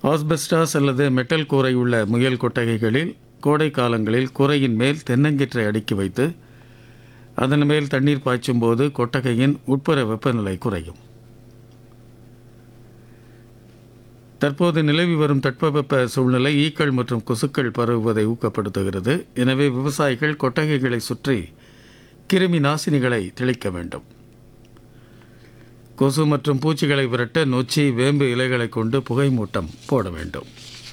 asbestos அல்லது metal கூரை உள்ள முயல் கொட்டகைகளில் கோடை காலங்களில் கூரையின் மேல் தென்னங்கீற்றை அடுக்கி வைத்து அதன் மேல் தண்ணீர் பாய்ச்சும் போது கொட்டகையின் உட்புற வெப்பநிலை குறையும் தற்போது நிலவி வரும் தட்பவெப்ப சூழ்நிலை ஈக்கள் மற்றும் கொசுக்கள் பரவுவதை ஊக்கப்படுத்துகிறது எனவே விவசாயிகள் கொட்டகைகளை சுற்றி கிருமி நாசினிகளை தெளிக்க வேண்டும் கொசு மற்றும் பூச்சிகளை விரட்ட நொச்சி வேம்பு இலைகளை கொண்டு புகை மூட்டம் போட வேண்டும்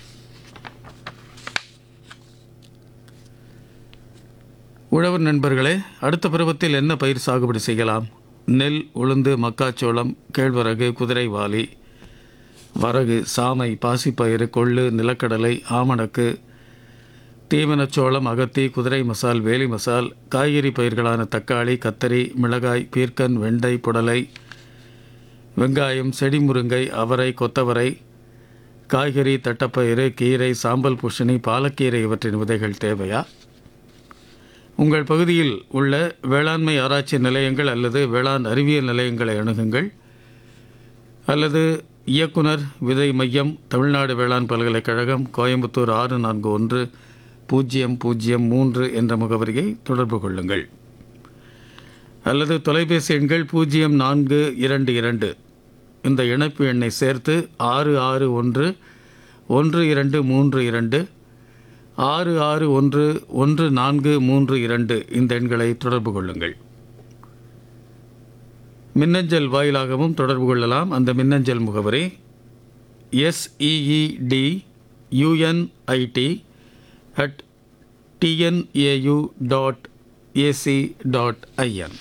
உழவர் நண்பர்களே அடுத்த பருவத்தில் என்ன பயிர் சாகுபடி செய்யலாம் நெல் உளுந்து மக்காச்சோளம் கேழ்வரகு குதிரைவாலி வரகு சாமை பாசிப்பயிறு கொள்ளு நிலக்கடலை ஆமணக்கு தீவனச்சோளம் அகத்தி குதிரை மசால் வேலி மசால் காய்கறி பயிர்களான தக்காளி கத்தரி மிளகாய் பீர்க்கன் வெண்டை புடலை வெங்காயம் செடி முருங்கை அவரை கொத்தவரை காய்கறி தட்டப்பயிறு கீரை சாம்பல் பூசணி பாலக்கீரை இவற்றின் விதைகள் தேவையா உங்கள் பகுதியில் உள்ள வேளாண்மை ஆராய்ச்சி நிலையங்கள் அல்லது வேளாண் அறிவியல் நிலையங்களை அணுகுங்கள் அல்லது இயக்குனர் விதை மையம் தமிழ்நாடு வேளாண் பல்கலைக்கழகம் கோயம்புத்தூர் ஆறு நான்கு ஒன்று பூஜ்ஜியம் பூஜ்ஜியம் மூன்று என்ற முகவரியை தொடர்பு கொள்ளுங்கள் அல்லது தொலைபேசி எண்கள் பூஜ்ஜியம் நான்கு இரண்டு இரண்டு இந்த இணைப்பு எண்ணை சேர்த்து ஆறு ஆறு ஒன்று ஒன்று இரண்டு மூன்று இரண்டு ஆறு ஆறு ஒன்று ஒன்று நான்கு மூன்று இரண்டு இந்த எண்களை தொடர்பு கொள்ளுங்கள் மின்னஞ்சல் வாயிலாகவும் தொடர்பு கொள்ளலாம் அந்த மின்னஞ்சல் முகவரி S E E D U N I T at TNAU dot AC dot IN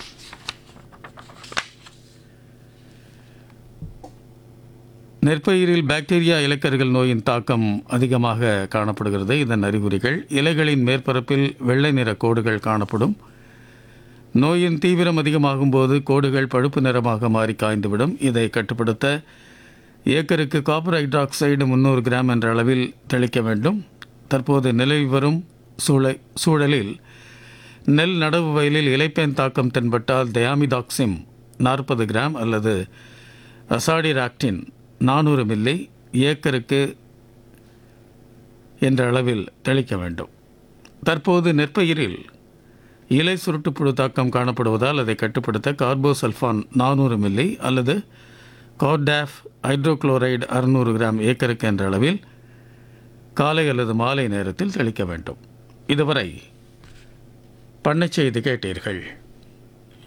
நெற்பயிரில் பாக்டீரியா இலக்கர்கள் நோயின் தாக்கம் அதிகமாக காணப்படுகிறது இதன் அறிகுறிகள் இலைகளின் மேற்பரப்பில் வெள்ளை நிற கோடுகள் காணப்படும் நோயின் தீவிரம் அதிகமாகும் போது கோடுகள் பழுப்பு நிறமாக மாறி காய்ந்துவிடும் இதை கட்டுப்படுத்த ஏக்கருக்கு காப்பர் ஹைட்ராக்சைடு முந்நூறு கிராம் என்ற அளவில் தெளிக்க வேண்டும் தற்போது நிலவி வரும் சூழ சூழலில் நெல் நடவு வயலில் இலைப்பேன் தாக்கம் தென்பட்டால் தயாமிதாக்சிம் நாற்பது கிராம் அல்லது அசாடிராக்டின் நானூறு மில்லி ஏக்கருக்கு என்ற அளவில் தெளிக்க வேண்டும் தற்போது நெற்பயிரில் இலை சுருட்டுப்புழு தாக்கம் காணப்படுவதால் அதை கட்டுப்படுத்த கார்போசல்ஃபான் நானூறு மில்லி அல்லது கார்டாஃப் ஹைட்ரோகுளோரைடு அறுநூறு கிராம் ஏக்கருக்கு என்ற அளவில் காலை அல்லது மாலை நேரத்தில் தெளிக்க வேண்டும் இதுவரை பண்ணைச் செய்தி கேட்டீர்கள்